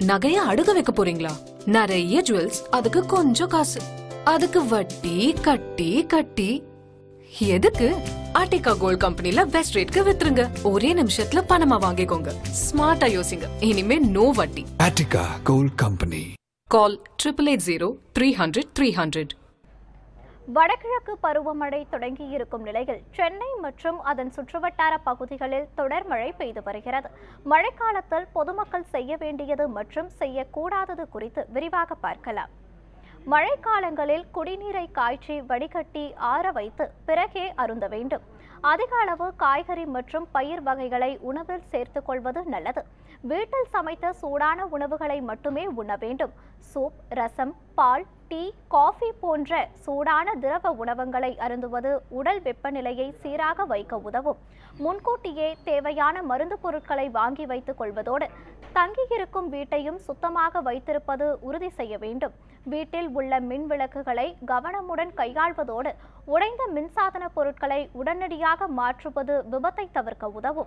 நகைய அடுக வைக்க போறீங்களா நிறைய ஜுவல்ஸ் அதுக்கு கொஞ்சம் காசு அதுக்கு வட்டி கட்டி கட்டி எதுக்கு ஆர்டிகா கோல்ட் கம்பெனில பெஸ்ட் ரேட்க்கு வித்துருங்க ஒரே நிமிஷத்துல பணமா வாங்கிக்கோங்க ஸ்மார்ட்டா யோசிங்க இனிமே நோ வட்டி Attica Gold Company. Call triple eight zero three hundred three hundred வடகிழக்கு பருவமழை தொடங்கியிருக்கும் நிலையில் சென்னை மற்றும் அதன் சுற்றுவட்டார பகுதிகளில் தொடர் மழை பெய்து வருகிறது மழைக்காலத்தில் பொதுமக்கள் செய்ய வேண்டியது மற்றும் செய்யக்கூடாதது குறித்து விரிவாக பார்க்கலாம் மழைக்காலங்களில் குடிநீரை காய்ச்சி வடிகட்டி ஆற வைத்து பிறகே அருந்த வேண்டும் அதிக அளவு காய்கறி மற்றும் பயிர் வகைகளை உணவில் சேர்த்துக் கொள்வது நல்லது வீட்டில் சமைத்த சூடான உணவுகளை மட்டுமே உண்ண வேண்டும் சூப் ரசம் பால் டீ காஃபி போன்ற சூடான திரவ உணவங்களை அருந்துவது உடல் வெப்பநிலையை சீராக வைக்க உதவும் முன்கூட்டியே தேவையான மருந்து பொருட்களை வாங்கி வைத்துக் கொள்வதோடு தங்கியிருக்கும் வீட்டையும் சுத்தமாக வைத்திருப்பது உறுதி செய்ய வேண்டும் வீட்டில் உள்ள மின் விளக்குகளை கவனமுடன் கையாள்வதோடு உடைந்த மின்சாதன பொருட்களை உடனடியாக மாற்றுவது விபத்தை தவிர்க்க உதவும்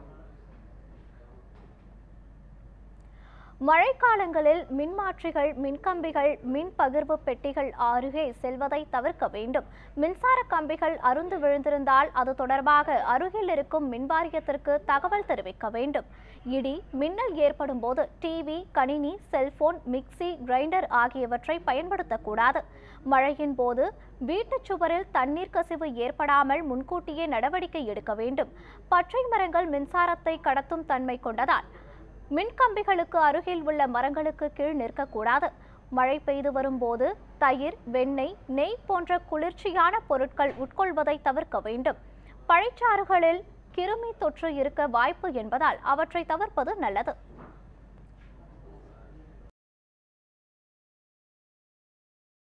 மழைக்காலங்களில் மின்மாற்றிகள் மின்கம்பிகள் மின் பகிர்வு பெட்டிகள் அருகே செல்வதை தவிர்க்க வேண்டும் மின்சார கம்பிகள் அருந்து விழுந்திருந்தால் அது தொடர்பாக அருகில் இருக்கும் மின்வாரியத்திற்கு தகவல் தெரிவிக்க வேண்டும் இடி மின்னல் ஏற்படும் போது டிவி கணினி செல்போன் மிக்சி கிரைண்டர் ஆகியவற்றை பயன்படுத்தக்கூடாது மழையின் போது வீட்டுச் சுவரில் தண்ணீர் கசிவு ஏற்படாமல் முன்கூட்டியே நடவடிக்கை எடுக்க வேண்டும் பச்சை மரங்கள் மின்சாரத்தை கடத்தும் தன்மை கொண்டதால் மின்கம்பிகளுக்கு அருகில் உள்ள மரங்களுக்கு கீழ் நிற்கக்கூடாது மழை பெய்து வரும்போது தயிர் வெண்ணெய் நெய் போன்ற குளிர்ச்சியான பொருட்கள் உட்கொள்வதை தவிர்க்க வேண்டும் பழச்சாறுகளில் கிருமி தொற்று இருக்க வாய்ப்பு என்பதால் அவற்றை தவிர்ப்பது நல்லது